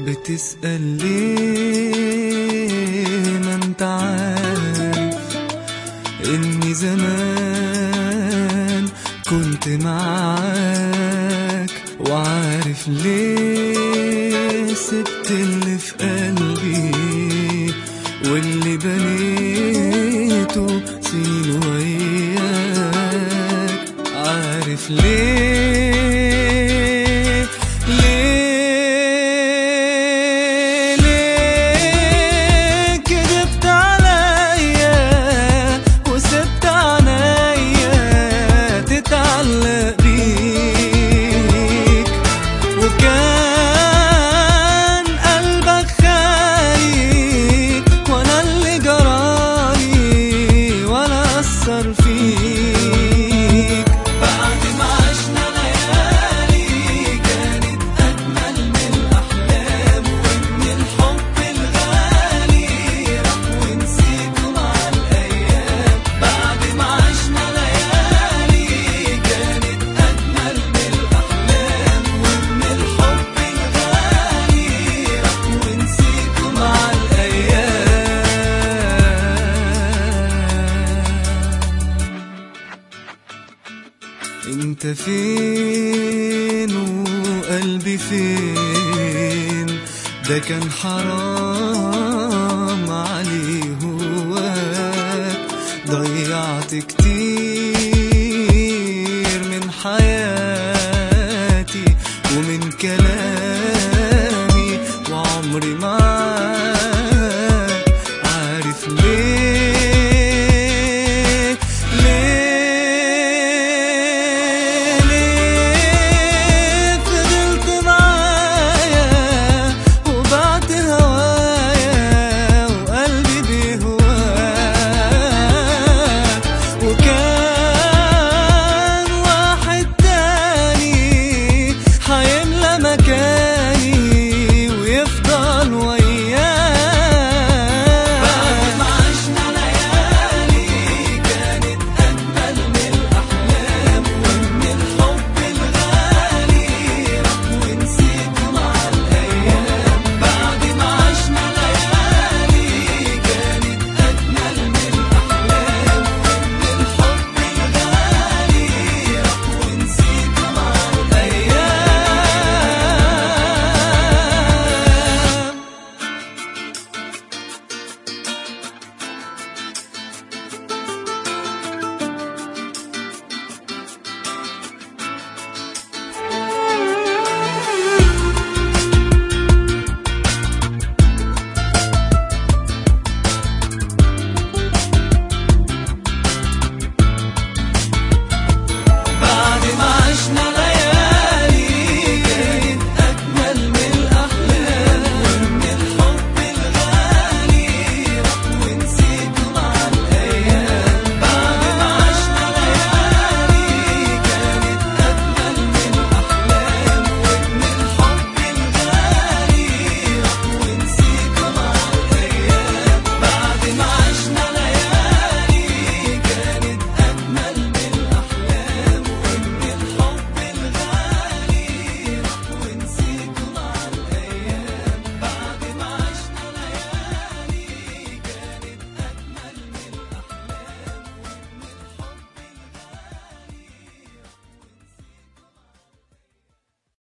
بتسأل ليه ما انت عارف اني زمان كنت معاك وعارف ليه سبت اللي في قلبي واللي بنيته سنين وياك عارف ليه ليه ليه كدبت عليا وسبت عنيا تتعلق بيك وكان قلبك خايف وانا اللي جرالي ولا اثر فيك بعد ما عشنا ليالي كانت اجمل من الاحلام وان الحب الغالي راح ونسيته مع الايام بعد ما عشنا ليالي كانت اجمل من الاحلام وان الحب الغالي راح ونسيته مع الايام انت فين وقلبي فين ده كان حرام